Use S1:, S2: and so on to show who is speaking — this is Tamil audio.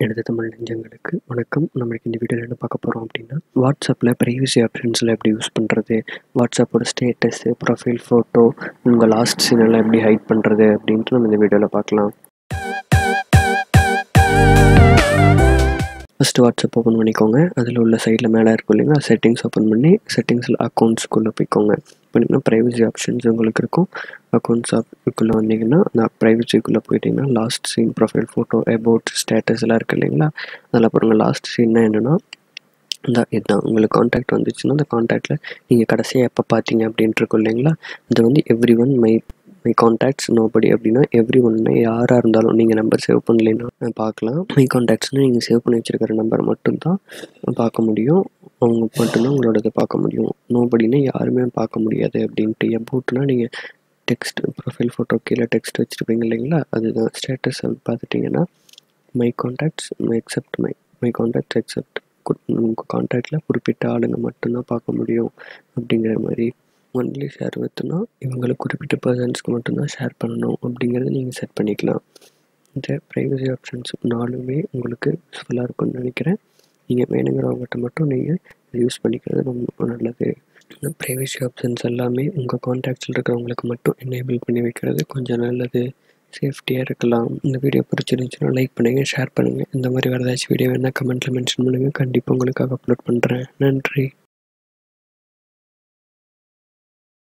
S1: எனது தமிழ் நெஞ்சங்களுக்கு வணக்கம் நம்மளுக்கு இந்த வீடியோவில் என்ன பார்க்க போகிறோம் அப்படின்னா வாட்ஸ்அப்பில் ப்ரைவசி ஆப்ஷன்ஸில் எப்படி யூஸ் பண்ணுறது வாட்ஸ்அப்போட ஸ்டேட்டஸு ப்ரொஃபைல் ஃபோட்டோ உங்கள் லாஸ்ட் சீனெல்லாம் எப்படி ஹைட் பண்ணுறது அப்படின்ட்டு நம்ம இந்த வீடியோவில் பார்க்கலாம் ஃபஸ்ட்டு வாட்ஸ்அப் ஓப்பன் பண்ணிக்கோங்க அதில் உள்ள சைடில் மேலே இருக்கும் இல்லைங்களா செட்டிங்ஸ் ஓப்பன் பண்ணி செட்டிங்ஸில் அக்கௌண்ட்ஸ்குள்ளே போய்க்கோங்க பண்ணிங்கன்னா ப்ரைவசி ஆப்ஷன்ஸ் உங்களுக்கு இருக்கும் அக்கௌண்ட்ஸ் ஆப்புக்குள்ளே வந்தீங்கன்னா அந்த ப்ரைவசிக்குள்ளே போயிட்டீங்கன்னா last seen profile photo about status எல்லாம் இருக்குது இல்லைங்களா அதில் பாருங்க லாஸ்ட் சீன்னா என்னென்னா இந்த இதுதான் உங்களுக்கு காண்டாக்ட் வந்துச்சுன்னா அந்த காண்டாக்டில் நீங்கள் கடைசியாக எப்போ பார்த்தீங்க அப்படின்ட்டு இருக்கும் இல்லைங்களா அது வந்து every one my my contacts nobody அப்படின்னா எவ்ரி ஒன்னா யாராக இருந்தாலும் நீங்கள் நம்பர் சேவ் பண்ணலைன்னா பார்க்கலாம் மை காண்டாக்ட்ஸ்னால் நீங்கள் சேவ் பண்ணி வச்சுருக்கிற நம்பர் மட்டும்தான் பார்க்க முடியும் அவங்க மட்டும்தான் உங்களோடது பார்க்க முடியும் நோபடினா யாருமே பார்க்க முடியாது அப்படின்ட்டு எபோட்னா நீங்கள் டெக்ஸ்ட் ப்ரொஃபைல் ஃபோட்டோ கீழே டெக்ஸ்ட் வச்சுருப்பீங்க இல்லைங்களா அதுதான் ஸ்டேட்டஸ் பார்த்துட்டிங்கன்னா my contacts my except my my contact except உங்கள் காண்டாக்டில் குறிப்பிட்ட ஆளுங்க மட்டும்தான் பார்க்க முடியும் அப்படிங்கிற மாதிரி ஒன்லி ஷேர் வித்துனா இவங்களுக்கு குறிப்பிட்ட பர்சன்ஸ்க்கு மட்டும்தான் ஷேர் பண்ணணும் அப்படிங்கிறத நீங்கள் செட் பண்ணிக்கலாம் இந்த ப்ரைவசி ஆப்ஷன்ஸ் நாலுமே உங்களுக்கு யூஸ்ஃபுல்லாக இருக்கும்னு நினைக்கிறேன் நீங்கள் வேணுங்கிறவங்ககிட்ட மட்டும் நீங்கள் யூஸ் பண்ணிக்கிறது ரொம்ப நல்லது இந்த ப்ரைவசி ஆப்ஷன்ஸ் எல்லாமே உங்கள் காண்டாக்ட்ஸில் இருக்கிறவங்களுக்கு மட்டும் எனேபிள் பண்ணி வைக்கிறது கொஞ்சம் நல்லது சேஃப்டியாக இருக்கலாம் இந்த வீடியோ பிடிச்சிருந்துச்சுன்னா லைக் பண்ணுங்கள் ஷேர் பண்ணுங்கள் இந்த மாதிரி வேறு ஏதாச்சும் வீடியோ வேணால் கமெண்ட்டில் மென்ஷன் பண்ணுங்கள் கண்டிப்பாக உங்களுக்காக அப்லோட் பண்ணுறேன் நன்றி